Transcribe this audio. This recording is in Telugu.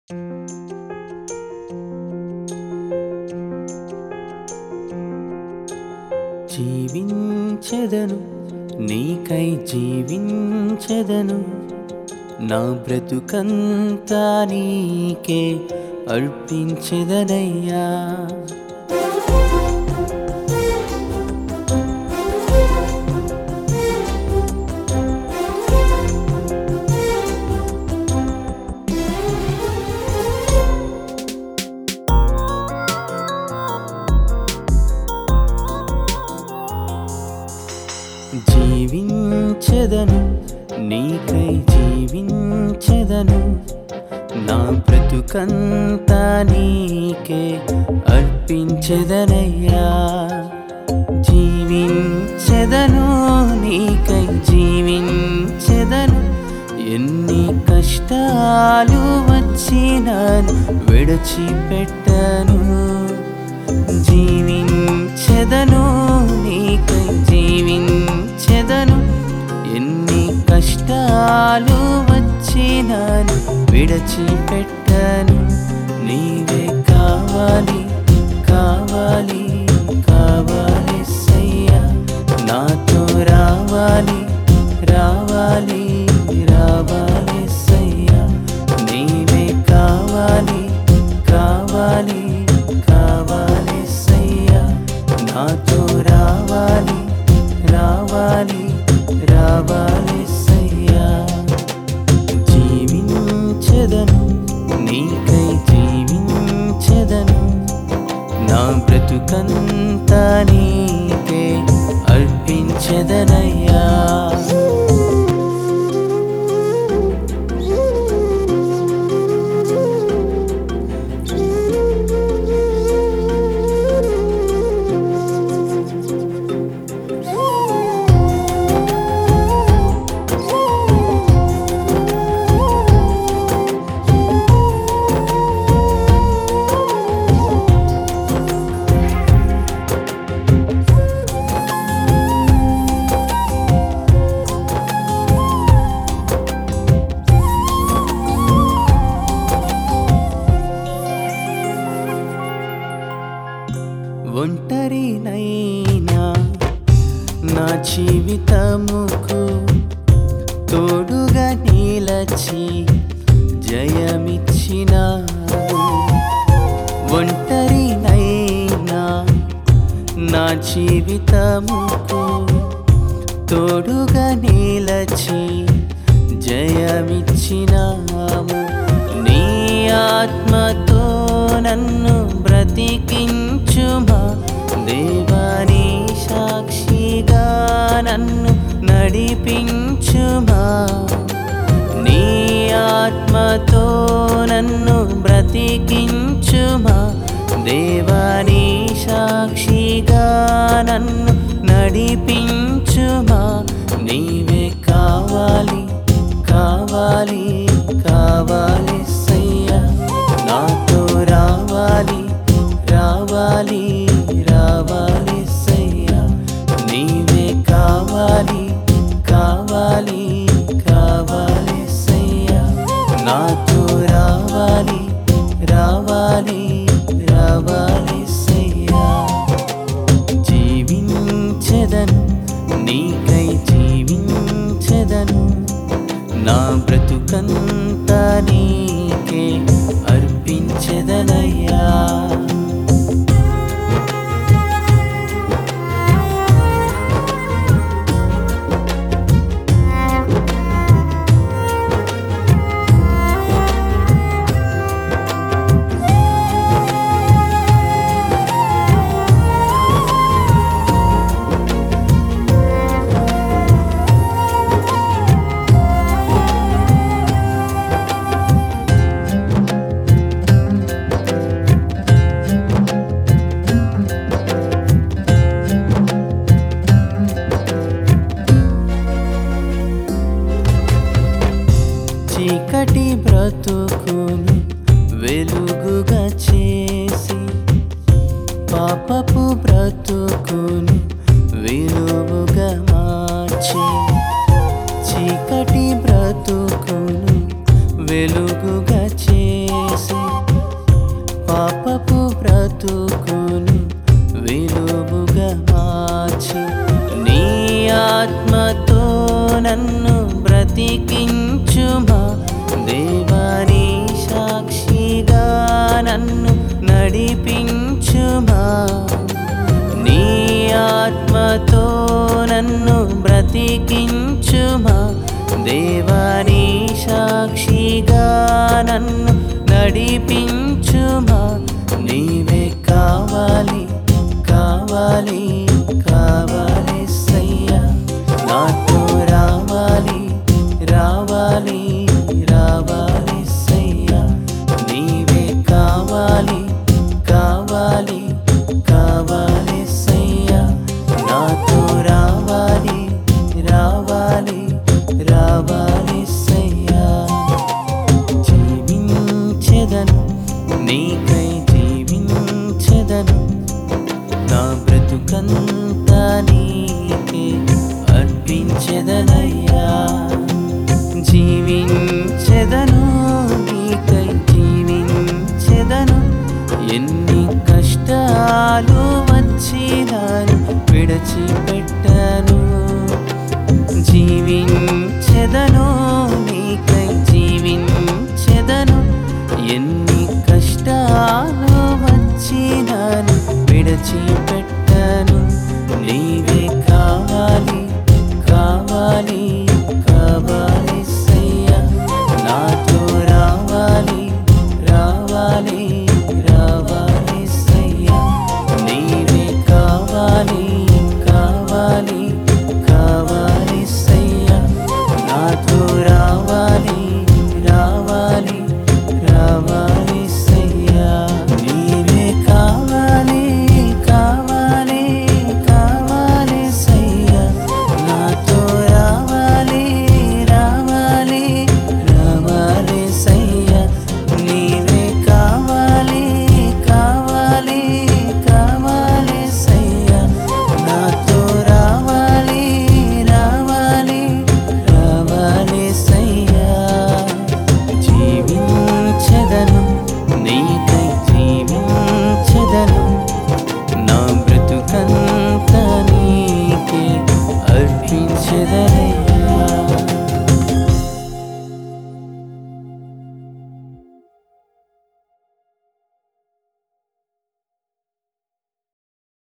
జీవించెదను నీకై జీవించెదను నా బ్రతుకంతా నీకే అర్పించెదనయ్యా జీవించెదను నీకై జీవించెదను నా బ్రతుకంతా నీకే అర్పించెదనయ్యా జీవించెదను నీకై జీవించెదను ఎన్ని కష్టాలు వచ్చినాను విడిచిపెట్టను జీవించెదను నీకై జీవించెదను ఎన్ని కష్టాలు వచ్చినాను విడచిపెట్టను నీవే కావాలి కావాలి కావాలి సయ్యా నాతో రావాలి రావాలి రావాలి సయ్యా నీవే కావాలి కావాలి కావాలి సయ్యా నాతో రావాలి రావాలి రావాలి సయ్యా జీవించెదను నీకై జీవించెదను నా బ్రతుకంతా నీకే అర్పించెదనయ్యా ఒంటరినైనా నా జీవితముకు తోడుగా నీలచి జయమిచ్చిన ఒంటరినైనా నా జీవితముకు తోడుగా నీలచి జయమిచ్చినాము నీ ఆత్మతో నన్ను బ్రతికించుమా దేవాని సాక్షిగా నన్ను నడిపించుమా నీ ఆత్మతో నన్ను బ్రతికించుమా దేవాని సాక్షిగా నన్ను నడిపించుమా నీవే కావాలి కావాలి కావాలి సయ్యా నాతో రావాలి రావాలి రావాలి సయ్యా నీవే కావాలి కావాలి కావాలి సయ్యా నాతో రావాలి రావాలి రావాలి సయ్యా జీవించెదను నీకై జీవించెదను నా బ్రతుకంతా నీకే అర్పించెదనయ్యా చీకటి బ్రతుకును వెలుగుగా చేసి పాపపు బ్రతుకును విలువగా మార్చి చీకటి బ్రతుకును వెలుగుగా చేసి నన్ను బ్రతికించుమా దేవాని సాక్షిగా నన్ను నడిపించుమా నీ ఆత్మతో నన్ను బ్రతికించుమా దేవాని సాక్షిగా నన్ను నడిపించుమా నీవే కావాలి కావాలి కావాలి సయ్యా నాతో రావాలి రావాలి రావాలి సయ్యా నీవే కావాలి కావాలి కావాలి సయ్యా నాతో రావాలి రావాలి రావాలి సయ్యా జీవించెదను నీకై జీవించెదను నా బ్రతుకంతా నీకే అర్పించెదనయ్యా జీవించెదను నీకై జీవించెదను ఎన్ని కష్టాలు వచ్చినాను విడచిపెట్టను జీవించెదను నీకై జీవించెదను ఎన్ని కష్టాలు వచ్చినాను విడచిపెట్టను